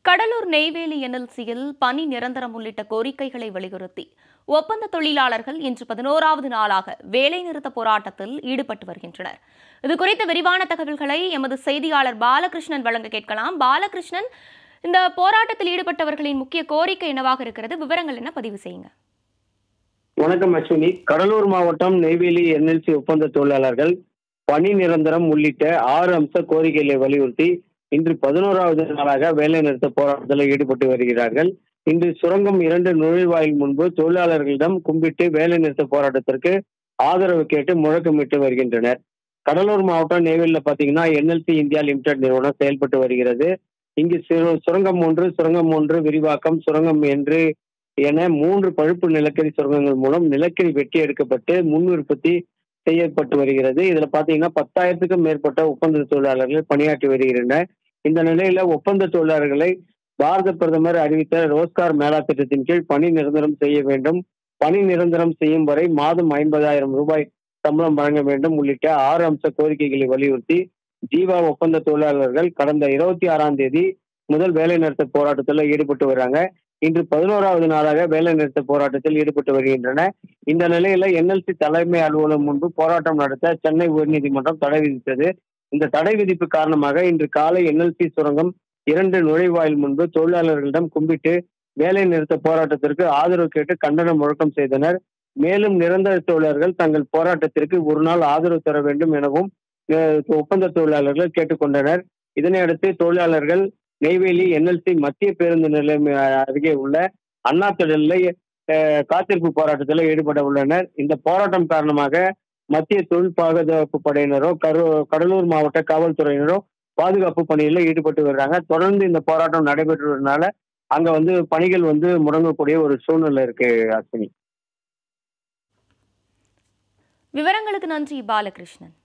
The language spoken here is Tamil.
கடலூர் நெய்வேலி என்எல்சியில் பணி நிரந்தரம் உள்ளிட்ட கோரிக்கைகளை வலியுறுத்தி ஒப்பந்த தொழிலாளர்கள் இன்று பதினோராவது நாளாக வேலைநிறுத்த போராட்டத்தில் ஈடுபட்டு வருகின்றனர் இது குறித்த விரிவான தகவல்களை எமது செய்தியாளர் பாலகிருஷ்ணன் வழங்க கேட்கலாம் பாலகிருஷ்ணன் இந்த போராட்டத்தில் ஈடுபட்டவர்களின் முக்கிய கோரிக்கை என்னவாக இருக்கிறது விவரங்கள் என்ன பதிவு செய்யுங்க வணக்கம் அஸ்வினி கடலூர் மாவட்டம் நெய்வேலி என்எல்சி ஒப்பந்த தொழிலாளர்கள் பணி நிரந்தரம் உள்ளிட்ட ஆறு அம்ச கோரிக்கைகளை வலியுறுத்தி இன்று பதினோராவது நாளாக வேலை நிறுத்த போராட்டத்தில் ஈடுபட்டு வருகிறார்கள் இன்று சுரங்கம் இரண்டு நுழைவாயில் முன்பு தொழிலாளர்களிடம் கும்பிட்டு வேலை நிறுத்த போராட்டத்திற்கு ஆதரவு கேட்டு முழக்கமிட்டு வருகின்றனர் கடலூர் மாவட்டம் நெய்வேலியில் பார்த்தீங்கன்னா என்எல்சி இந்தியா லிமிடெட் நிறுவனம் செயல்பட்டு வருகிறது இங்கு சிறு- சுரங்கம் ஒன்று சுரங்கம் ஒன்று விரிவாக்கம் சுரங்கம் என்று என மூன்று பழுப்பு நிலக்கரி சுரங்கங்கள் மூலம் நிலக்கரி வெட்டி எடுக்கப்பட்டு முன் உற்பத்தி செய்யப்பட்டு வருகிறது இதுல பாத்தீங்கன்னா பத்தாயிரத்துக்கும் மேற்பட்ட ஒப்பந்த தொழிலாளர்கள் பணியாற்றி வருகின்றனர் இந்த நிலையில ஒப்பந்த தொழிலாளர்களை பாரத பிரதமர் அறிவித்த ரோஸ்கார் மேளா திட்டத்தின் கீழ் பணி நிரந்தரம் செய்ய வேண்டும் பணி நிரந்தரம் செய்யும் வரை மாதம் ஐம்பதாயிரம் ரூபாய் சம்பளம் வழங்க வேண்டும் உள்ளிட்ட ஆறு அம்ச கோரிக்கைகளை வலியுறுத்தி ஜீவா ஒப்பந்த தொழிலாளர்கள் கடந்த இருபத்தி ஆறாம் தேதி முதல் வேலை நிறுத்த போராட்டத்தில் ஈடுபட்டு வராங்க இன்று பதினோராவது நாளாக வேலை நிறுத்த போராட்டத்தில் ஈடுபட்டு வருகின்றன இந்த நிலையில என்எல்சி தலைமை அலுவலகம் முன்பு போராட்டம் நடத்த சென்னை உயர்நீதிமன்றம் தடை விதித்தது இந்த தடை விதிப்பு காரணமாக இன்று காலை என்எல்சி சுரங்கம் இரண்டு நுழைவாயில் முன்பு தொழிலாளர்களிடம் கும்பிட்டு வேலை நிறுத்த போராட்டத்திற்கு ஆதரவு கேட்டு கண்டன முழக்கம் செய்தனர் மேலும் நிரந்தர தொழிலாளர்கள் தங்கள் போராட்டத்திற்கு ஒரு நாள் ஆதரவு தர வேண்டும் எனவும் அஹ், ஒப்பந்த தொழிலாளர்கள் கேட்டுக்கொண்டனர் இதனையடுத்து தொழிலாளர்கள் நெய்வேலி என்எல்சி மத்திய பேருந்து நிலையம் அஹ், அருகே உள்ள அண்ணா திடலில் அஹ், காத்திருப்பு போராட்டத்தில் ஈடுபட உள்ளனர் இந்த போராட்டம் காரணமாக மத்திய தொழில் பாதுகாப்பு படையினரோ கரு கடலூர் மாவட்ட காவல்துறையினரோ பாதுகாப்பு பணியில் ஈடுபட்டு வர்றாங்க தொடர்ந்து இந்த போராட்டம் நடைபெற்று வருவதனால அங்க வந்து பணிகள் வந்து முடங்கக்கூடிய ஒரு சூழ்நிலை இருக்கு அஸ்வினி விவரங்களுக்கு நன்றி பாலகிருஷ்ணன்